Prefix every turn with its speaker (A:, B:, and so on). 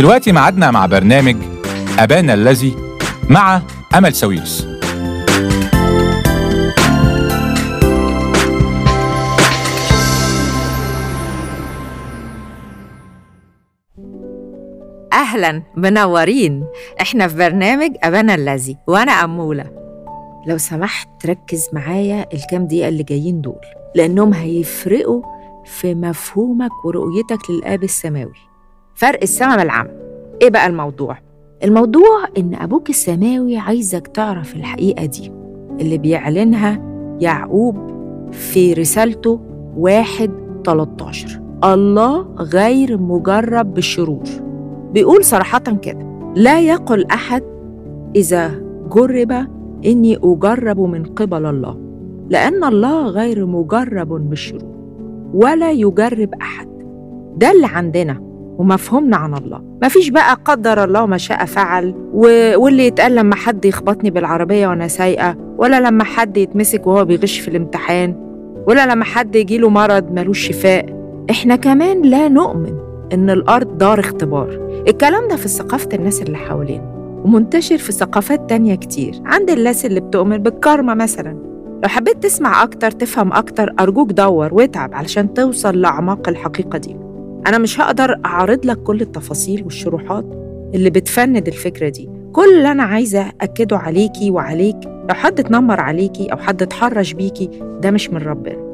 A: ودلوقتي معادنا مع برنامج أبانا الذي مع أمل سويرس
B: أهلا منورين إحنا في برنامج أبانا الذي وأنا أمولة لو سمحت ركز معايا الكام دقيقة اللي جايين دول لأنهم هيفرقوا في مفهومك ورؤيتك للآب السماوي فرق السما من العم إيه بقى الموضوع؟ الموضوع إن أبوك السماوي عايزك تعرف الحقيقة دي اللي بيعلنها يعقوب في رسالته واحد 13 الله غير مجرب بالشرور بيقول صراحة كده لا يقل أحد إذا جرب إني أجرب من قبل الله لأن الله غير مجرب بالشرور ولا يجرب أحد ده اللي عندنا ومفهومنا عن الله مفيش بقى قدر الله ما شاء فعل و... واللي يتقال لما حد يخبطني بالعربية وأنا سايقة ولا لما حد يتمسك وهو بيغش في الامتحان ولا لما حد يجيله مرض ملوش شفاء احنا كمان لا نؤمن إن الأرض دار اختبار الكلام ده في ثقافة الناس اللي حوالينا ومنتشر في ثقافات تانية كتير عند الناس اللي بتؤمن بالكارما مثلا لو حبيت تسمع أكتر تفهم أكتر أرجوك دور واتعب علشان توصل لأعماق الحقيقة دي أنا مش هقدر أعرض لك كل التفاصيل والشروحات اللي بتفند الفكرة دي كل اللي أنا عايزة أكده عليكي وعليك لو حد اتنمر عليكي أو حد اتحرش بيكي ده مش من ربنا